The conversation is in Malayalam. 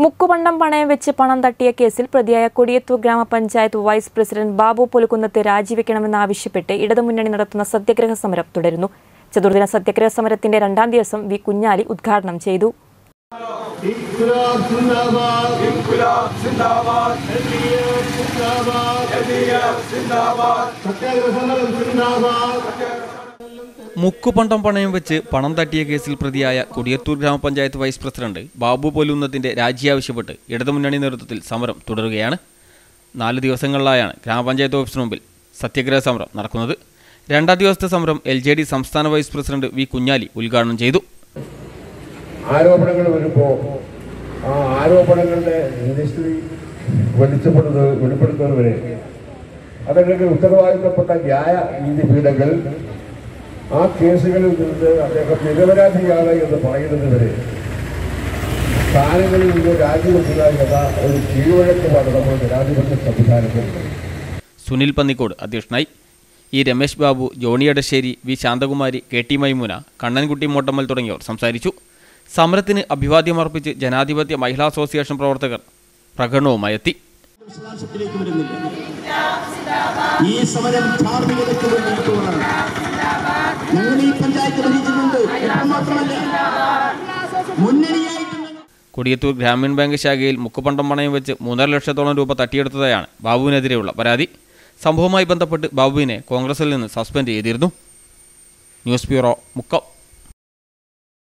മുക്കുപണ്ടം പണയം വെച്ച് പണം തട്ടിയ കേസിൽ പ്രതിയായ കൊടിയത്തൂർ ഗ്രാമപഞ്ചായത്ത് വൈസ് പ്രസിഡന്റ് ബാബു പുലുക്കുന്നത്ത് രാജിവെക്കണമെന്നാവശ്യപ്പെട്ട് ഇടതുമുന്നണി നടത്തുന്ന സത്യാഗ്രഹ സമരം തുടരുന്നു ചതുർദിന സത്യാഗ്രഹ സമരത്തിന്റെ രണ്ടാം ദിവസം വി കുഞ്ഞാലി ഉദ്ഘാടനം ചെയ്തു ഇൻകുലാബ് സിന്ദാബാദ് ഇൻകുലാബ് സിന്ദാബാദ് എൽഡിഎഫ് സിന്ദാബാദ് എൽഡിഎഫ് സിന്ദാബാദ് സത്യാഗ്രഹ സമരം സിന്ദാബാദ് മുക്കുപണ്ടം പണയം വെച്ച് പണം തട്ടിയ കേസിൽ പ്രതിയായ കൊടിയത്തൂർ ഗ്രാമപഞ്ചായത്ത് വൈസ് പ്രസിഡന്റ് ബാബു പോലുന്നതിന്റെ രാജി ആവശ്യപ്പെട്ട് ഇടതുമുന്നണി നേതൃത്വത്തിൽ സമരം തുടരുകയാണ് നാല് ദിവസങ്ങളിലായാണ് ഗ്രാമപഞ്ചായത്ത് ഓഫീസിന് മുമ്പിൽ സത്യാഗ്രഹ സമരം നടക്കുന്നത് രണ്ടാം ദിവസത്തെ സമരം എൽ ജെ ഡി സംസ്ഥാന വൈസ് പ്രസിഡന്റ് വി കുഞ്ഞാലി ഉദ്ഘാടനം ചെയ്തു ആരോപണങ്ങൾ വരുമ്പോൾ ആ ആരോപണങ്ങളുടെ നിശ്ചിതി വെളിച്ചപ്പെടുന്നത് വെളിപ്പെടുത്തുന്നതുവരെ അതല്ലെങ്കിൽ ഉത്തരവാദിത്തപ്പെട്ട ന്യായ നീതിപീഠങ്ങൾ ആ കേസുകളിൽ നിന്ന് അദ്ദേഹം നിരപരാധിയാണ് എന്ന് പറയുന്നതുവരെ സ്ഥാനങ്ങളിൽ നിന്ന് രാജിവെക്കുക എന്ന ഒരു കീഴ്വഴക്കമാണ് നമ്മൾ ജനാധിപത്യ സംവിധാനത്തിൽ സുനിൽ പന്നിക്കോട് അധ്യക്ഷനായി E Ramesh Babu Johny Edassery V Santhakumari K T Maimuna Kannankutty Mottammal തുടങ്ങിയവർ സംസാരിച്ചു സമരത്തിന് അഭിവാദ്യമർപ്പിച്ച് ജനാധിപത്യ മഹിളാ അസോസിയേഷൻ പ്രവർത്തകർ പ്രകടനവുമായി എത്തി വിശ്വാസത്തിലേക്ക് വരുന്നില്ല ഈ സമരം ധാർമ്മികതയ്ക്ക് വേണ്ടിയിട്ടുള്ളതാണ് ഞങ്ങൾ ഈ പഞ്ചായത്ത് ഭരിച്ചിട്ടുണ്ട് ഇപ്പോൾ മാത്രമല്ല മുന്നണിയായിട്ട് ഞങ്ങൾ കൊടിയത്തൂർ ഗ്രാമീൺ ബാങ്ക് ശാഖയിൽ മുക്കുപണ്ടം പണയം വെച്ച് മൂന്നര ലക്ഷത്തോളം രൂപ തട്ടിയെടുത്തതായാണ് ബാബുവിനെതിരെയുള്ള പരാതി സംഭവവുമായി ബന്ധപ്പെട്ട് ബാബുവിനെ കോൺഗ്രസിൽ നിന്ന് സസ്പെൻഡ് ചെയ്തിരുന്നു ന്യൂസ് ബ്യൂറോ മുക്കം